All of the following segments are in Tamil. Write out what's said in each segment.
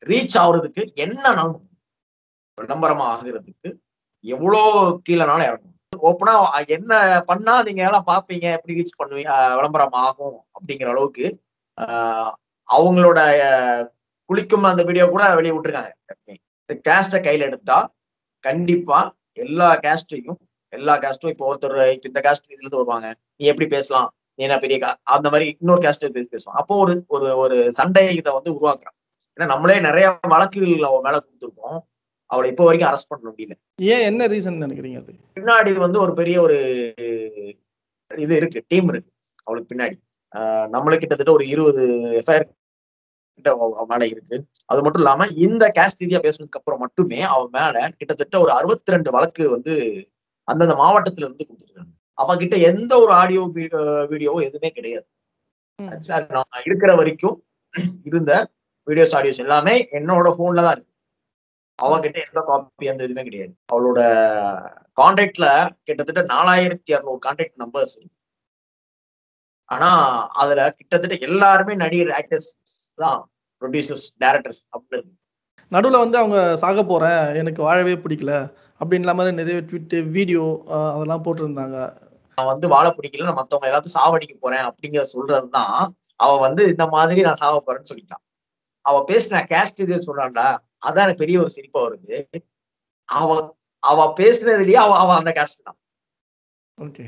ரீச் ஆகுறதுக்கு என்ன நாளும் விளம்பரம் ஆகுறதுக்கு எவ்வளோ கீழேனாலும் இறங்கும் ஓப்பனா என்ன பண்ணா நீங்க எல்லாம் பாப்பீங்க எப்படி ரீச் பண்ணுவீங்க அஹ் விளம்பரம் ஆகும் அப்படிங்கிற அளவுக்கு ஆஹ் அவங்களோட அஹ், குளிக்கும் அந்த வீடியோ கூட வெளியே விட்டுருக்காங்க இந்த கேஸ்ட கையில எடுத்தா கண்டிப்பா எல்லா கேஸ்டையும் எல்லா கேஸ்டும் இப்போ ஒருத்தர் இப்ப இந்த கேஸ்ட் இருந்து வருவாங்க நீ எப்படி பேசலாம் நீ என்ன பெரிய ca- அந்த மாதிரி இன்னொரு கேஸ்ட் பேசி பேசுவான் அப்போ ஒரு ஒரு ஒரு சண்டை இதை வந்து உருவாக்குறான் ஏன்னா நம்மளே நிறைய வழக்குகள் அவ மேல கொடுத்துருக்கோம் அவளை இப்போ வரைக்கும் அரெஸ்ட் பண்ண முடியல ஏன் என்ன ரீசன் நினைக்கிறீங்க அது பின்னாடி வந்து ஒரு பெரிய ஒரு இது இருக்கு டீம் இருக்கு அவளுக்கு பின்னாடி ஆஹ் நம்மளுக்கு கிட்டத்தட்ட ஒரு இருபது எஃப்ஐஆர் கிட்ட அவ- அவ மேல இருக்கு அது மட்டும் இல்லாம இந்த கேஸ்ட் ரீதியா பேசுனதுக்கு அப்புறம் மட்டுமே அவ மேல கிட்டத்தட்ட ஒரு அறுபத்தி ரெண்டு வழக்கு வந்து அந்தந்த மாவட்டத்துல இருந்து கொடுத்துருக்காங்க அவகிட்ட எந்த ஒரு ஆடியோ வீடியோவோ எதுவுமே கிடையாது ம். சார் நான் இருக்கிற வரைக்கும் இருந்த வீடியோஸ் ஆடியோஸ் எல்லாமே என்னோட போன்ல தான் இருக்கு அவகிட்ட எந்த காப்பி அந்த இதுவுமே கிடையாது அவளோட கான்டாக்ட்ல கிட்டத்தட்ட நாலாயிரத்தி இரநூறு கான்டாக்ட் நம்பர்ஸ் ஆனா அதுல கிட்டத்தட்ட எல்லாருமே நடிகர் ஆக்டர்ஸ் தான் ப்ரொடியூசர்ஸ் டேரக்டர்ஸ் அப்படின்னு இருக்கு. நடுவுல வந்து அவங்க சாக போறேன் எனக்கு வாழவே பிடிக்கல அப்படின்ற மாதிரி நிறைய ட்விட் வீடியோ அதெல்லாம் போட்டிருந்தாங்க நான் வந்து வாழ பிடிக்கல நான் மத்தவங்க எல்லாத்தையும் சாவடிக்க போறேன் அப்படிங்கிற சொல்றதுதான் அவ வந்து இந்த மாதிரி நான் சாவ போறேன்னு சொல்லிட்டான் அவ பேசின கேஸ்ட் இது சொல்றான்டா அதான் எனக்கு பெரிய ஒரு சிரிப்பா வருது அவ அவ பேசுனதுலயே அவ அவ அந்த கேஸ்ட் தான் ஓகே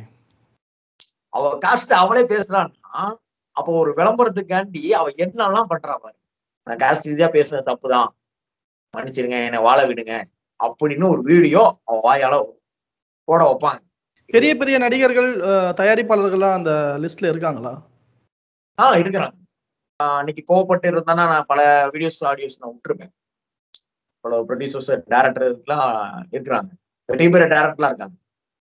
அவ காஸ்ட் அவளே பேசுறான்னா அப்போ ஒரு விளம்பரத்துக்காண்டி அவ என்னெல்லாம் பண்றா பாரு நான் காஸ்ட் ரீதியா பேசுனது தப்புதான் மன்னிச்சிருங்க என்னை வாழ விடுங்க அப்படின்னு ஒரு வீடியோ அவ வாயால போட வைப்பாங்க பெரிய பெரிய நடிகர்கள் அஹ், தயாரிப்பாளர்கள்லாம் அந்த லிஸ்ட்ல இருக்காங்களா ஆஹ் இருக்கிறாங்க ஆஹ் அன்னைக்கு கோவப்பட்டு இருந்தானா நான் பல வீடியோஸ் ஆடியோஸ் நான் விட்டுருப்பேன் பல ப்ரொடியூசர்ஸ் டேரக்டர்லாம் இருக்கிறாங்க பெரிய பெரிய டேரக்டர்லாம் இருக்காங்க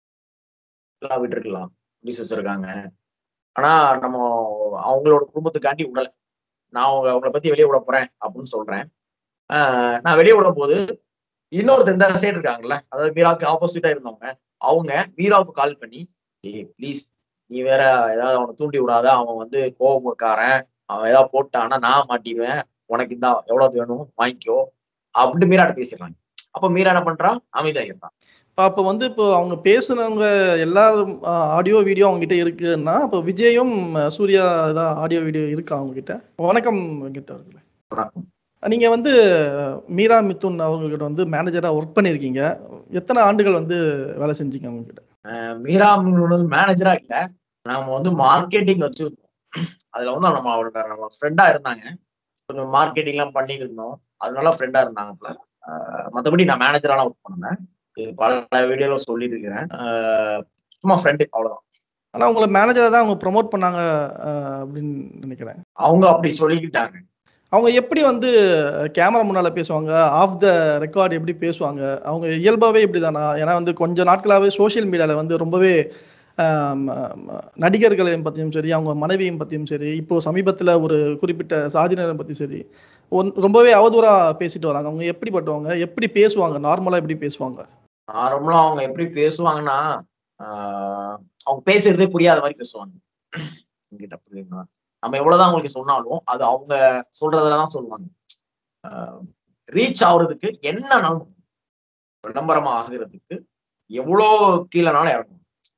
எல்லாம் விட்டுருக்கலாம் ப்ரொடியூசர்ஸ் இருக்காங்க ஆனா நம்ம அவங்களோட குடும்பத்துக்காண்டி விடல நான் அவங்க அவங்கள பத்தி வெளியே விட போறேன் அப்படின்னு சொல்றேன் ஆஹ் நான் வெளியே விடும் போது இன்னொருத்தர் இந்த சைடு இருக்காங்கல்ல அதாவது மீராவுக்கு ஆப்போசிட்டா இருந்தவங்க அவங்க மீராவுக்கு கால் பண்ணி ஏய் ப்ளீஸ் நீ வேற ஏதாவது அவனை தூண்டி விடாத அவன் வந்து கோபக்காரன் அவன் ஏதாவது போட்டான்னா நான் மாட்டிடுவேன் உனக்கு இந்த எவ்வளவு வேணும் வாங்கிக்கோ அப்படின்னு மீராட்ட பேசிடுறாங்க அப்ப மீரா என்ன பண்றான் அமைதியாகிடுறான் இப்ப அப்ப வந்து இப்போ அவங்க பேசுனவங்க எல்லாரும் ஆடியோ வீடியோ அவங்க கிட்ட இருக்குன்னா அப்போ விஜயும் அஹ், சூர்யா ஏதாவது ஆடியோ வீடியோ இருக்கா அவங்க கிட்ட வணக்கம் கிட்ட இருக்குல்ல வணக்கம். நீங்க வந்து அஹ், மீரா மிதுன் அவங்க கிட்ட வந்து மேனேஜரா ஒர்க் பண்ணிருக்கீங்க எத்தனை ஆண்டுகள் வந்து வேலை செஞ்சீங்க அவங்க கிட்ட மீரா மேனேஜரா இல்ல நாம வந்து மார்க்கெட்டிங் வச்சிருந்தோம் அதுல வந்து நம்ம அவரோட நம்ம ஃப்ரெண்டா இருந்தாங்க கொஞ்சம் மார்க்கெட்டிங் எல்லாம் பண்ணியிருந்தோம் அதனால ஃப்ரெண்டா இருந்தாங்கல்ல ஆஹ் மத்தபடி நான் மேனேஜராலாம் ஒர்க் பண்ணேன் இது பல வீடியோல சொல்லியிருக்கிறேன் ஆஹ் சும்மா ஃப்ரெண்டு அவ்வளவுதான் ஆனா உங்களை மேனேஜரா தான் அவங்க ப்ரோமோட் பண்ணாங்க அஹ், அப்படின்னு நினைக்கிறேன் அவங்க அப்படி சொல்லிக்கிட்டாங்க அவங்க எப்படி வந்து கேமரா முன்னால பேசுவாங்க ஆஃப் த ரெக்கார்ட் எப்படி பேசுவாங்க அவங்க இயல்பாவே இப்படிதானா ஏன்னா வந்து கொஞ்ச நாட்களாவே சோஷியல் மீடியால வந்து ரொம்பவே ஆம், ஆம், நடிகர்களையும் பத்தியும் சரி அவங்க மனைவியும் பத்தியும் சரி இப்போ சமீபத்துல ஒரு குறிப்பிட்ட சாதியினரை பத்தி சரி ஒன்- ரொம்பவே அவதூறா பேசிட்டு வராங்க அவங்க எப்படிப்பட்டவங்க எப்படி பேசுவாங்க நார்மலா எப்படி பேசுவாங்க நார்மலா அவங்க எப்படி பேசுவாங்கன்னா ஆஹ் அவங்க பேசுறதே புரியாத மாதிரி பேசுவாங்க என்கிட்ட புரியுங்களா நம்ம எவ்வளவுதான் அவங்களுக்கு சொன்னாலும் அது அவங்க சொல்றதுலதான் சொல்லுவாங்க ரீச் ஆகுறதுக்கு என்ன நாளும் விளம்பரம் ஆகுறதுக்கு எவ்வளோ கீழேனாலும் இறங்கும்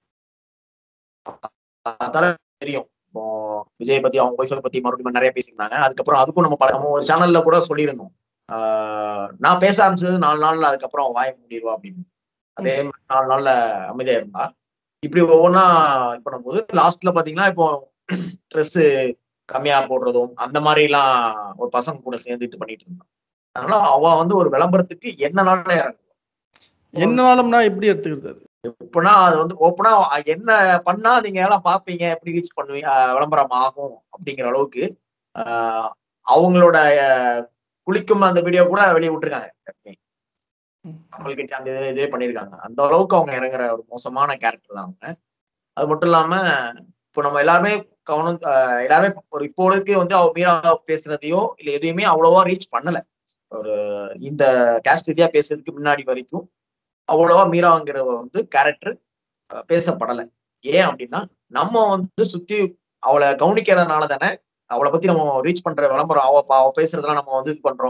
அதால தெரியும் இப்போ விஜய் பத்தி அவங்க ஒய்ஃபை பத்தி மறுபடியும் நிறைய பேசியிருந்தாங்க அதுக்கப்புறம் அதுக்கும் நம்ம பல நம்ம ஒரு சேனல்ல கூட சொல்லியிருந்தோம் ஆஹ் நான் பேச ஆரம்பிச்சது நாலு நாள்ல அதுக்கப்புறம் அவன் வாய முடிடுவா அப்படின்னு அதே மாதிரி நாலு நாள்ல அமைதியா இருந்தா இப்படி ஒவ்வொன்றா இது பண்ணும்போது லாஸ்ட்ல பாத்தீங்கன்னா இப்போ ட்ரெஸ் கம்மியா போடுறதும் அந்த மாதிரி எல்லாம் ஒரு பசங்க கூட சேர்ந்துட்டு பண்ணிட்டு இருந்தான் அதனால அவ வந்து ஒரு விளம்பரத்துக்கு என்ன நாள்ல இறங்கும் என்னனாலும்னா எப்படி எடுத்துக்கிறது அது? எப்படின்னா அது வந்து ஓப்பனா என்ன பண்ணா நீங்க எல்லாம் பாப்பீங்க எப்படி ரீச் பண்ணுவீங்க அஹ் விளம்பரம் ஆகும் அப்படிங்கிற அளவுக்கு ஆஹ் அவங்களோட அஹ், குளிக்கும் அந்த வீடியோ கூட வெளியே விட்டுருக்காங்க ம். அவங்ககிட்ட அந்த இது இதே பண்ணியிருக்காங்க அந்த அளவுக்கு அவங்க இறங்குற ஒரு மோசமான கேரக்டர் தான் அவங்க அது மட்டும் இல்லாம இப்போ நம்ம எல்லாருமே கவனம் ஆஹ் எல்லாருமே ஒரு இப்போதைக்கு வந்து அவ மீரா பேசுறதையோ இல்ல எதையுமே அவ்வளவா ரீச் பண்ணல ஒரு இந்த கேஸ்ட் ரீதியா பேசுறதுக்கு முன்னாடி வரைக்கும் அவ்வளவா மீராங்கிற வந்து கேரக்டர் பேசப்படலை ஏன் அப்படின்னா நம்ம வந்து சுத்தி அவளை கவனிக்கிறதுனால தானே அவளை பத்தி நம்ம ரீச் பண்ற விளம்பரம் அவ அவ பேசுறதெல்லாம் நம்ம வந்து இது பண்றோம்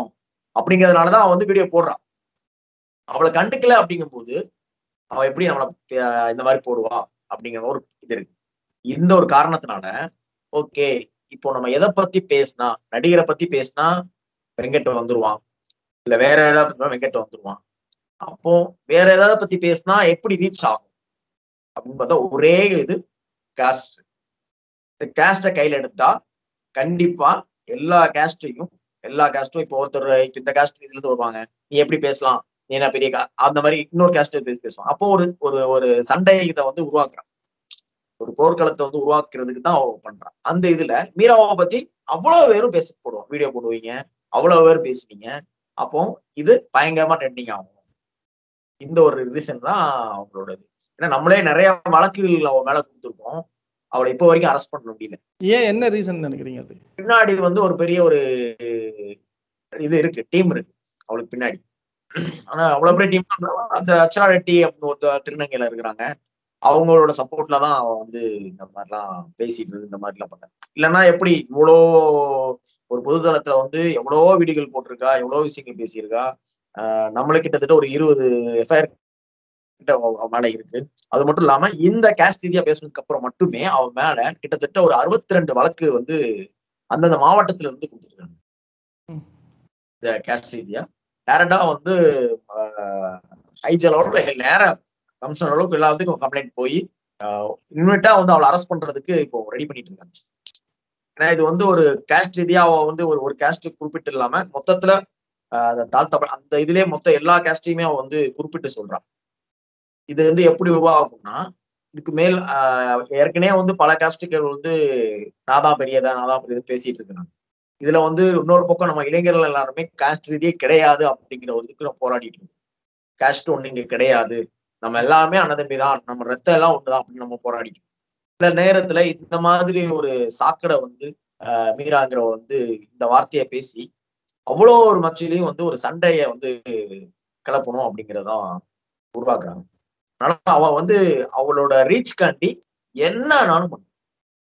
அப்படிங்கறதுனாலதான் அவன் வந்து வீடியோ போடுறான் அவளை கண்டுக்கல அப்படிங்கும்போது அவ எப்படி நம்மள பே- இந்த மாதிரி போடுவா அப்படிங்கிற ஒரு இது இருக்கு இந்த ஒரு காரணத்தினால ஓகே இப்போ நம்ம எதை பத்தி பேசினா நடிகரை பத்தி பேசினா வெங்கட் வந்துருவான் இல்ல வேற ஏதாவது பத்தி வெங்கட் வந்துருவான் அப்போ வேற ஏதாவது பத்தி பேசினா எப்படி ரீச் ஆகும் அப்படின்னு பார்த்தா ஒரே இது காஸ்ட் இந்த கேஸ்ட கையில எடுத்தா கண்டிப்பா எல்லா கேஸ்டையும் எல்லா கேஸ்டும் இப்போ ஒருத்தர் இப்ப இந்த கேஸ்ட் இதுல இருந்து வருவாங்க நீ எப்படி பேசலாம் நீ என்ன பெரிய ca- அந்த மாதிரி இன்னொரு கேஸ்ட் பேசி பேசுவான் அப்போ ஒரு ஒரு ஒரு சண்டை இதை வந்து உருவாக்குறான் ஒரு போர்க்களத்தை வந்து உருவாக்குறதுக்கு தான் அவ பண்றான் அந்த இதுல மீராவை பத்தி அவ்வளவு பேரும் பேச போடுவோம் வீடியோ போடுவீங்க அவ்வளவு பேர் பேசுனீங்க அப்போ இது பயங்கரமா ட்ரெண்டிங் ஆகும் இந்த ஒரு ரீசன் தான் அவங்களோடது ஏன்னா நம்மளே நிறைய வழக்குகள் அவ மேல கொடுத்துருக்கோம் அவளை இப்போ வரைக்கும் அரெஸ்ட் பண்ண முடியல ஏன் என்ன ரீசன் நினைக்கிறீங்க அது பின்னாடி வந்து ஒரு பெரிய ஒரு இது இருக்கு டீம் இருக்கு அவளுக்கு பின்னாடி ஆனா அவ்வளவு பெரிய டீம் அந்த அச்சரா ரெட்டி அப்படின்னு ஒரு திருநங்கையில இருக்கிறாங்க அவங்களோட சப்போர்ட்ல தான் அவன் வந்து இந்த மாதிரிலாம் பேசிட்டு இருக்கு, இந்த மாதிரிலாம் பண்ண இல்லைன்னா எப்படி இவ்வளோ ஒரு பொதுதளத்துல வந்து எவ்வளவோ வீடியோகள் போட்டிருக்கா எவ்வளவோ விஷயங்கள் பேசியிருக்கா ஆஹ் நம்மளுக்கு கிட்டத்தட்ட ஒரு இருபது எஃப்ஐஆர் கிட்ட அவ அவ மேல இருக்கு அது மட்டும் இல்லாம இந்த கேஸ்ட் ரீதியா பேசுனதுக்கு அப்புறம் மட்டுமே அவன் மேல கிட்டத்தட்ட ஒரு அறுபத்தி ரெண்டு வழக்கு வந்து அந்தந்த மாவட்டத்துல இருந்து கொடுத்துருக்காங்க ம். இந்த கேஸ்ட் ரீதியா டேரக்டா வந்து ஹைஜலோட நேர கமிஷனர் அளவுக்கு எல்லாத்துக்கும் கம்ப்ளைண்ட் போய் இன்வெட்டா வந்து அவளை அரெஸ்ட் பண்றதுக்கு இப்போ ரெடி பண்ணிட்டு இருக்காங்க ஏன்னா இது வந்து ஒரு கேஸ்ட் ரீதியா அவ வந்து ஒரு ஒரு கேஸ்ட் குறிப்பிட்டு இல்லாம மொத்தத்துல ஆஹ் அந்த தாழ்த்தப்ப அந்த இதுலயே மொத்த எல்லா கேஸ்டையுமே அவ வந்து குறிப்பிட்டு சொல்றான் இது வந்து எப்படி உருவாகும்னா இதுக்கு மேல் ஆஹ் ஏற்கனவே வந்து பல கேஸ்டுகள் வந்து நான் தான் பெரியதா நான் தான் பெரியது பேசிட்டு இருக்கிறாங்க இதுல வந்து இன்னொரு பக்கம் நம்ம இளைஞர்கள் எல்லாருமே காஸ்ட் ரீதியே கிடையாது அப்படிங்கிற ஒரு இதுக்கு நம்ம போராடிட்டு இருக்கோம் காஸ்ட் ஒண்ணு இங்க கிடையாது நம்ம எல்லாமே அண்ணதம்பி தான் நம்ம ரத்தம் எல்லாம் ஒண்ணுதான் அப்படின்னு நம்ம போராடிட்டு இருக்கோம். இந்த நேரத்துல இந்த மாதிரி ஒரு சாக்கடை வந்து ஆஹ் மீராங்கிற வந்து இந்த வார்த்தையை பேசி அவ்வளோ ஒரு மச்சிலையும் வந்து ஒரு சண்டையை வந்து கிளப்பணும் அப்படிங்கிறதான் உருவாக்குறாங்க அதனால அவ வந்து அவளோட ரீச் காண்டி என்னன்னாலும் பண்ணும்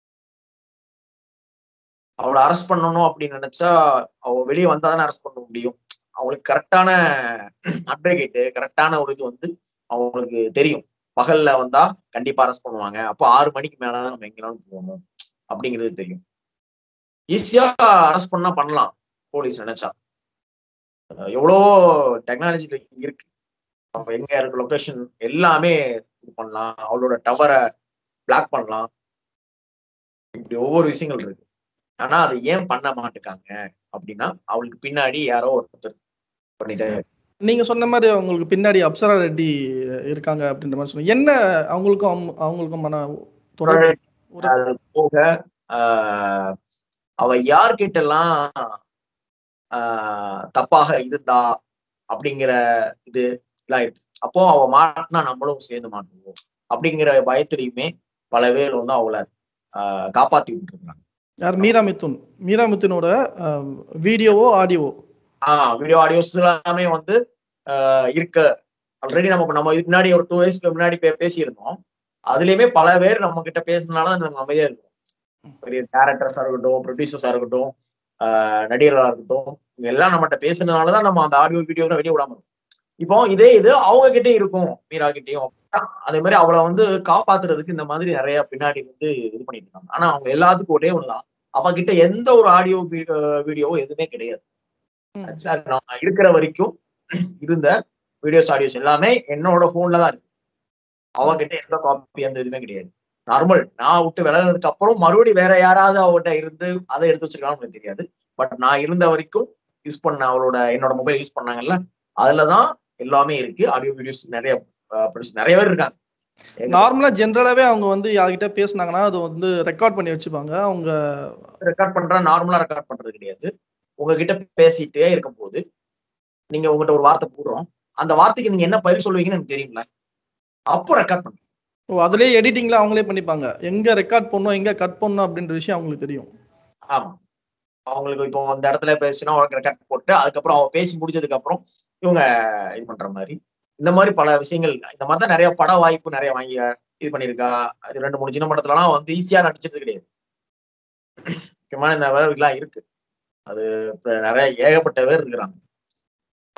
அவளை அரெஸ்ட் பண்ணணும் அப்படின்னு நினைச்சா அவ வெளியே வந்தாதானே அரெஸ்ட் பண்ண முடியும் அவங்களுக்கு கரெக்டான அட்வொகேட்டு கரெக்டான ஒரு இது வந்து அவங்களுக்கு தெரியும் பகல்ல வந்தா கண்டிப்பா அரெஸ்ட் பண்ணுவாங்க அப்போ ஆறு மணிக்கு மேலதான் நம்ம எங்கேனாலும் போகணும் அப்படிங்கிறது தெரியும் ஈஸியா அரெஸ்ட் பண்ணா பண்ணலாம் போலீஸ் நினைச்சா அஹ் எவ்வளவோ டெக்னாலஜி இருக்கு நம்ம எங்க இருக்க லொகேஷன் எல்லாமே இது பண்ணலாம் அவளோட டவரை பிளாக் பண்ணலாம் இப்படி ஒவ்வொரு விஷயங்கள் இருக்கு ஆனா அதை ஏன் பண்ண மாட்டுக்காங்க அப்படின்னா அவளுக்கு பின்னாடி யாரோ ஒருத்தர் பண்ணிட்டு நீங்க சொன்ன மாதிரி அவங்களுக்கு பின்னாடி அப்சரா ரெட்டி இருக்காங்க அப்படின்ற மாதிரி சொன்னீங்க என்ன அவங்களுக்கும் அவங்க- அவங்களுக்குமான தொடர்பு ஒரு- அது போக ஆஹ் அவ யார்கிட்ட எல்லாம் ஆஹ் தப்பாக இருந்தா அப்படிங்கிற இது எல்லாம் இருக்கு அப்போ அவ மாட்டினா நம்மளும் சேர்ந்து மாட்டுவோம் அப்படிங்கிற பயத்திலையுமே பல பேர் வந்து அவளை ஆஹ் காப்பாத்தி விட்டுருக்காங்க யார் மீரா மிதுன் மீரா மிதுனோட வீடியோவோ ஆடியோவோ ஆஹ் வீடியோ ஆடியோஸ் எல்லாமே வந்து ஆஹ் இருக்க ஆல்ரெடி நம்ம நம்ம இதுக்கு முன்னாடி ஒரு டூ இயர்ஸ்க்கு முன்னாடி பே- பேசியிருந்தோம் அதுலயுமே பல பேர் நம்ம கிட்ட பேசுனால நம்ம அமைதியா இருக்கும் பெரிய டேரக்டர்ஸா இருக்கட்டும் ப்ரொடியூசர்ஸா இருக்கட்டும் ஆஹ் நடிகர்களா இருக்கட்டும் இவங்க எல்லாம் நம்மகிட்ட பேசுனதுனாலதான் நம்ம அந்த ஆடியோ வீடியோ வெளியே விடாம இருக்கும் இப்போ இதே இது அவங்க கிட்டயும் இருக்கும் மீரா கிட்டயும் அதே மாதிரி அவளை வந்து காப்பாத்துறதுக்கு இந்த மாதிரி நிறைய பின்னாடி வந்து இது பண்ணிட்டு இருக்காங்க ஆனா அவங்க எல்லாத்துக்கும் ஒரே ஒண்ணுதான் அவகிட்ட எந்த ஒரு ஆடியோ வீடியோ எதுவுமே கிடையாது ம். சார் நான் இருக்கிற வரைக்கும் இருந்த வீடியோஸ் ஆடியோஸ் எல்லாமே என்னோட போன்ல தான் இருக்கு அவகிட்ட எந்த காப்பி அந்த இதுவுமே கிடையாது நார்மல் நான் விட்டு விளையாடுறதுக்கு அப்புறம் மறுபடியும் வேற யாராவது அவகிட்ட இருந்து அதை எடுத்து வச்சிருக்கான்னு எனக்கு தெரியாது பட் நான் இருந்த வரைக்கும் யூஸ் பண்ண அவளோட என்னோட மொபைல் யூஸ் பண்ணாங்கல்ல அதுலதான் எல்லாமே இருக்கு ஆடியோ வீடியோஸ் நிறைய ப்ரொடியூஸ் நிறைய பேர் இருக்காங்க நார்மலா ஜென்ரலாவே அவங்க வந்து யார்கிட்ட பேசுனாங்கன்னா அது வந்து ரெக்கார்ட் பண்ணி வச்சுப்பாங்க அவங்க ரெக்கார்ட் பண்ற நார்மலா ரெக்கார்ட் பண்றது கிடையாது உங்ககிட்ட பேசிட்டே இருக்கும்போது நீங்க உங்ககிட்ட ஒரு வார்த்தை போடுறோம் அந்த வார்த்தைக்கு நீங்க என்ன பதில் சொல்லுவீங்கன்னு எனக்கு தெரியும்ல அப்போ ரெக்கார்ட் பண்ணுங்க ஓ, அதுலயே எடிட்டிங்ல அவங்களே பண்ணிப்பாங்க எங்க ரெக்கார்ட் பண்ணணும் எங்க கட் பண்ணணும் அப்படின்ற விஷயம் அவங்களுக்கு தெரியும் ஆமா அவங்களுக்கு இப்போ அந்த இடத்துல பேசினா அவங்களுக்கு ரெக்கார்ட் போட்டு அதுக்கப்புறம் அவ பேசி முடிச்சதுக்கு அப்புறம் இவங்க இது பண்ற மாதிரி இந்த மாதிரி பல விஷயங்கள் இந்த மாதிரி தான் நிறைய பட வாய்ப்பு நிறைய வாங்கி இது பண்ணியிருக்கா அது ரெண்டு மூணு சின்ன படத்துலலாம் வந்து ஈஸியா நடிச்சது கிடையாது முக்கியமான இந்த வேலைகள்லாம் இருக்கு அது இப்ப நிறைய ஏகப்பட்ட பேர் இருக்கிறாங்க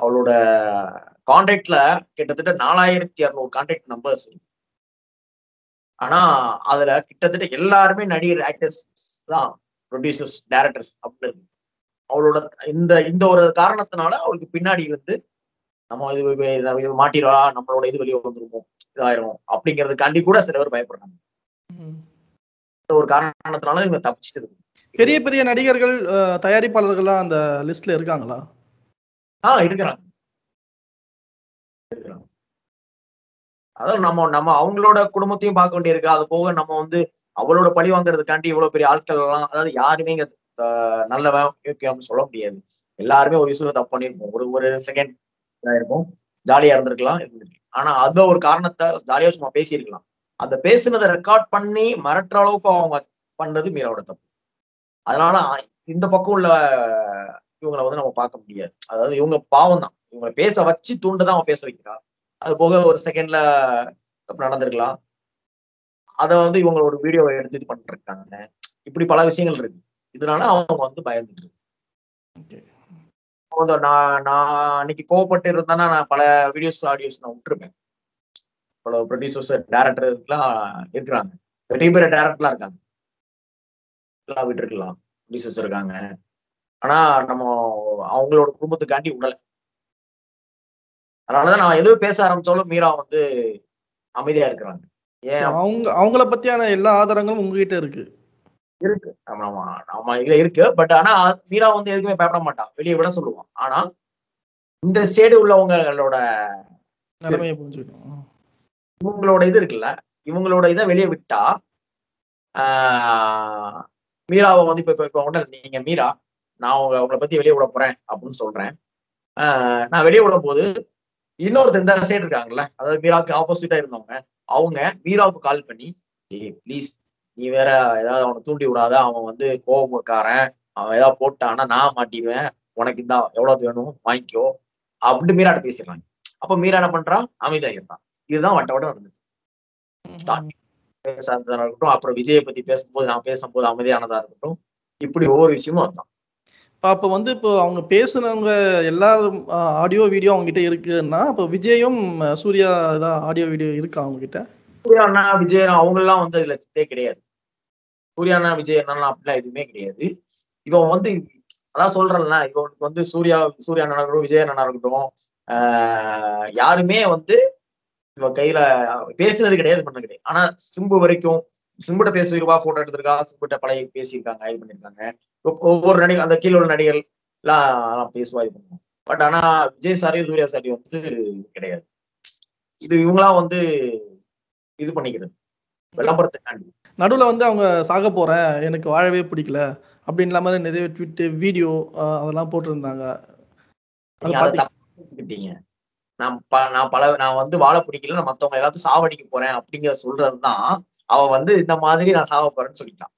அவளோட கான்டாக்ட்ல கிட்டத்தட்ட நாலாயிரத்தி இரநூறு கான்டாக்ட் நம்பர்ஸ் ஆனா அதுல கிட்டத்தட்ட எல்லாருமே நடிகர் ஆக்டர்ஸ் தான் ப்ரொடியூசர்ஸ் டேரக்டர்ஸ் அப்படின்னு இருக்கு அவளோட இந்த இந்த ஒரு காரணத்தினால அவளுக்கு பின்னாடி வந்து நம்ம இது வே- இது மாட்டிடுவா நம்மளோட இது வெளியே வந்துருமோ இதாயிரும் அப்படிங்கிறதுக்காண்டி கூட சில பேர் பயப்படுறாங்க ம். இந்த ஒரு காரணத்தினால இவங்க தப்பிச்சிட்டு இருக்கு பெரிய பெரிய நடிகர்கள் அஹ், தயாரிப்பாளர்கள்லாம் அந்த லிஸ்ட்ல இருக்காங்களா ஆ இருக்கிறாங்க இருக்கிறாங்க அதான் நம்ம நம்ம அவங்களோட குடும்பத்தையும் பார்க்க வேண்டியிருக்கு அது போக நம்ம வந்து அவளோட பழி வாங்குறதுக்காண்டி இவ்வளவு பெரிய ஆட்கள் எல்லாம் அதாவது யாருமே இங்க ஆஹ், நல்லவன் யோக்கியம்னு சொல்ல முடியாது எல்லாருமே ஒரு விஷயம் தப்பு பண்ணிருப்போம் ஒரு ஒரு செகண்ட் இருக்கும் ஜாலியா இருந்திருக்கலாம் இருந்திருக்கலாம் ஆனா அத ஒரு காரணத்தை ஜாலியா சும்மா பேசியிருக்கலாம் அந்த பேசுனதை ரெக்கார்ட் பண்ணி மிரட்டுற அளவுக்கு அவங்க பண்ணது மீராவோட தப்பு அதனால அ- இந்த பக்கம் உள்ள இவங்களை வந்து நம்ம பார்க்க முடியாது அதாவது இவங்க பாவம் தான் இவங்களை பேச வச்சு தூண்டுதான் அவன் பேச வைக்கிறா அது போக ஒரு செகண்ட்ல நடந்திருக்கலாம் அத வந்து இவங்க ஒரு வீடியோ எடுத்து இது பண்ணிட்டு இருக்காங்க இப்படி பல விஷயங்கள் இருக்கு இதனால அவங்க வந்து பயந்துட்டு இருக்கு Okay. அவங்க நான் நான் அன்னைக்கு கோவப்பட்டு இருந்தேன்னா நான் பல வீடியோஸ் ஆடியோஸ் நான் விட்டுருப்பேன் பல ப்ரொடியூசர்ஸ் டேரக்டர்லாம் இருக்கிறாங்க பெரிய பெரிய டேரக்டர்லாம் இருக்காங்க எல்லாம் விட்டுருக்கலாம் ப்ரொடியூசர்ஸ் இருக்காங்க ஆனா நம்ம அவங்களோட குடும்பத்துக்காண்டி விடல அதனாலதான் நான் எதுவும் பேச ஆரம்பிச்சாலும் மீரா வந்து அமைதியா இருக்கிறாங்க ஏன் அவங்க அவங்கள பத்தியான எல்லா ஆதாரங்களும் உங்ககிட்ட இருக்கு இருக்கு ஆமா ஆமா ஆமா இதுல இருக்கு பட் ஆனா மீரா வந்து எதுக்குமே பயப்பட மாட்டான் வெளியே விட சொல்லுவான் ஆனா இந்த சைடு உள்ளவங்களோட நிலைமையை புரிஞ்சுக்கணும் இவங்களோட இது இருக்குல்ல இவங்களோட இதை வெளியே விட்டா ஆஹ் மீராவை வந்து இப்ப இப்ப இப்ப உடனே நீங்க மீரா நான் உங்க உங்களை பத்தி வெளியே விட போறேன் அப்படின்னு சொல்றேன் ஆஹ் நான் வெளியே விடும் போது இன்னொருத்தர் இந்த சைடு இருக்காங்கல்ல அதாவது மீராவுக்கு ஆப்போசிட்டா இருந்தவங்க அவங்க மீராவுக்கு கால் பண்ணி ஏய் ப்ளீஸ் நீ வேற ஏதாவது அவனை தூண்டி விடாத அவன் வந்து கோபக்காரன் அவன் ஏதாவது போட்டான்னா நான் மாட்டிடுவேன் உனக்கு இந்த எவ்வளவு வேணும் வாங்கிக்கோ அப்படின்னு மீராட்ட பேசிடுறாங்க அப்ப மீரா என்ன பண்றான் அமைதியாகிடுறான் இதுதான் வட்ட வட்டம் நடந்தது ம். பேசாததா இருக்கட்டும் அப்புறம் விஜயை பத்தி பேசும்போது நான் பேசும்போது அமைதியானதா இருக்கட்டும் இப்படி ஒவ்வொரு விஷயமும் அதுதான் அப்ப வந்து இப்போ அவங்க பேசுனவங்க எல்லாரும் ஆடியோ வீடியோ அவங்க கிட்ட இருக்குன்னா அப்போ விஜயும் அஹ், சூர்யா ஏதாவது ஆடியோ வீடியோ இருக்கா அவங்க கிட்ட சூர்யா அண்ணா விஜய் அண்ணா அவங்க எல்லாம் வந்து இதுல சித்தே கிடையாது சூர்யா அண்ணா விஜய் அண்ணா அப்படிலாம் எதுவுமே கிடையாது இவன் வந்து அதான் சொல்றேன்ல இவனுக்கு வந்து சூர்யா சூர்யா அண்ணா இருக்கட்டும் விஜய் அண்ணா இருக்கட்டும் ஆஹ் யாருமே வந்து இவ கையில பேசுனது கிடையாது பண்ண கிடையாது ஆனா சிம்பு வரைக்கும் சிம்புட்ட பேசுவா போட்டோ எடுத்திருக்கா சிம்புட்ட பழைய பேசியிருக்காங்க இது பண்ணிருக்காங்க ஒ- ஒவ்வொரு நடிகர் அந்த கீழே உள்ள நடிகர் எல்லாம் எல்லாம் பேசுவா இது பண்ணுவோம் பட் ஆனா விஜய் சாரியும் சூர்யா சாரியும் வந்து கிடையாது இது இவங்களாம் வந்து இது பண்ணிக்கிறது விளம்பரத்துக்காண்டி நடுவுல வந்து அவங்க சாக போறேன் எனக்கு வாழவே பிடிக்கல அப்படின்ற மாதிரி நிறைய ட்விட் வீடியோ அதெல்லாம் போட்டிருந்தாங்க அதை நீங்க அதை பாத்தி- தப்பா புரிஞ்சுக்கிட்டீங்க நான் ப- நான் பல நான் வந்து வாழ பிடிக்கல நான் மத்தவங்க எல்லாத்தையும் சாவடிக்க போறேன் அப்படிங்கிற சொல்றதுதான் அவ வந்து இந்த மாதிரி நான் சாவ போறேன்னு சொல்லிட்டான்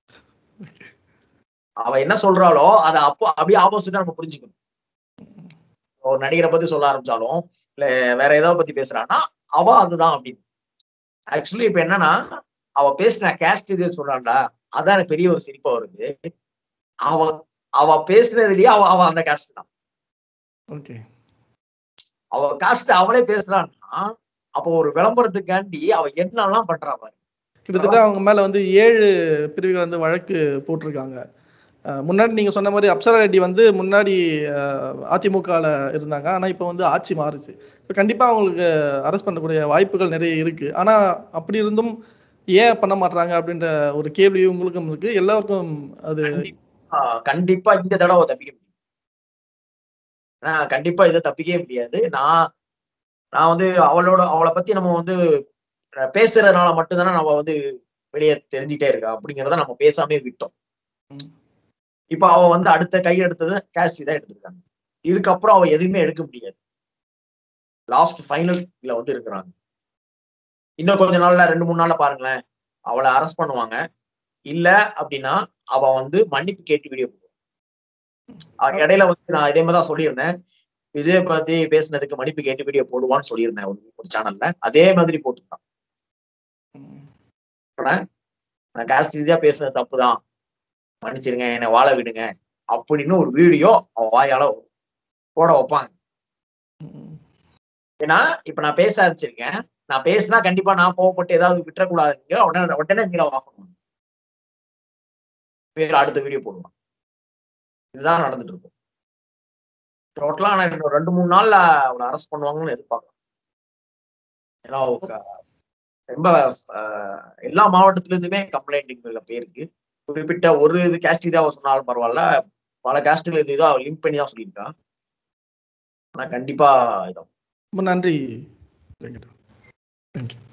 அவ என்ன சொல்றாளோ அதை அப்போ அப்படியே ஆப்போசிட்டா நம்ம புரிஞ்சுக்கணும் ஒரு நடிகரை பத்தி சொல்ல ஆரம்பிச்சாலும் இல்ல வேற ஏதாவது பத்தி பேசுறான்னா அவ அதுதான் அப்படின்னு ஆக்சுவலி இப்ப என்னன்னா அவ பேசின கேஸ்ட் இது சொல்றான்டா அதான் எனக்கு பெரிய ஒரு சிரிப்பா வருது அவ அவ பேசுனதுலயே அவ அவ அந்த கேஸ்ட் தான் ஓகே அவ காஸ்ட் அவளே பேசுறான்னா அப்போ ஒரு விளம்பரத்துக்காண்டி அவ என்னெல்லாம் பண்றா பாரு கிட்டத்தட்ட அவங்க மேல வந்து ஏழு பிரிவுகள் வந்து வழக்கு போட்டிருக்காங்க அஹ் முன்னாடி நீங்க சொன்ன மாதிரி அப்சரா ரெட்டி வந்து முன்னாடி அதிமுகல இருந்தாங்க ஆனா இப்போ வந்து ஆட்சி மாறுச்சு இப்போ கண்டிப்பா அவங்களுக்கு அரெஸ்ட் பண்ணக்கூடிய வாய்ப்புகள் நிறைய இருக்கு ஆனா அப்படி இருந்தும் ஏன் பண்ண மாட்டாங்க அப்படின்ற ஒரு கேள்வி உங்களுக்கும் இருக்கு எல்லாருக்கும் அது கண்டிப்பா கண்டிப்பா இந்த தடவை தப்பிக்க முடியும் ஏன்னா கண்டிப்பா இதை தப்பிக்கவே முடியாது நான் நான் வந்து அவளோட அவளை பத்தி நம்ம வந்து பேசுறதுனால மட்டும்தானே நம்ம வந்து வெளியே தெரிஞ்சுட்டே இருக்கா அப்படிங்கிறத நம்ம பேசாமே விட்டோம் ம். இப்ப அவ வந்து அடுத்த கை எடுத்தது கேஷ் தான் எடுத்திருக்காங்க இதுக்கப்புறம் அவ எதுவுமே எடுக்க முடியாது லாஸ்ட் ஃபைனல்ல வந்து இருக்கிறாங்க இன்னும் கொஞ்ச நாள்ல ரெண்டு மூணு நாள்ல பாருங்களேன் அவளை அரெஸ்ட் பண்ணுவாங்க இல்ல அப்படின்னா அவ வந்து மன்னிப்பு கேட்டு வீடியோ போடுவான் அவ இடையில வந்து நான் இதே மாதிரி தான் சொல்லியிருந்தேன் விஜய் பத்தி பேசுனதுக்கு மன்னிப்பு கேட்டு வீடியோ போடுவான்னு சொல்லியிருந்தேன் ஒரு ஒரு சேனல்ல அதே மாதிரி போட்டுருந்தான் நான் காஸ்ட் ரீதியா பேசுனது தப்புதான் மன்னிச்சிருங்க என்னை வாழ விடுங்க அப்படின்னு ஒரு வீடியோ அவன் வாயால போட வைப்பாங்க ம். ஏன்னா இப்ப நான் பேச ஆரம்பிச்சிருக்கேன் நான் பேசினா கண்டிப்பா நான் கோவப்பட்டு ஏதாவது விட்டுறக்கூடாதுங்க உடனே உடனே மீரா ஆஃப் பண்ணுவாங்க மீரா அடுத்த வீடியோ போடுவான் இதுதான் நடந்துட்டு இருக்கும் டோட்டலா நான் இன்னும் ரெண்டு மூணு நாள்ல அவளை அரெஸ்ட் பண்ணுவாங்கன்னு எதிர்பார்க்கலாம் ஏன்னா அவ க- ரொம்ப அஹ், எல்லா மாவட்டத்துல இருந்துமே கம்ப்ளைண்ட்டுங்கள பேருக்கு குறிப்பிட்ட ஒரு இது கேஸ்ட் இதாக சொன்னாலும் பரவாயில்ல பல கேஸ்ட்டுகள் இது இதாக லிங்க் பண்ணி தான் சொல்லியிருக்கா ஆனா கண்டிப்பா இதான் ரொம்ப நன்றி வெங்கட் தேங்க்யூ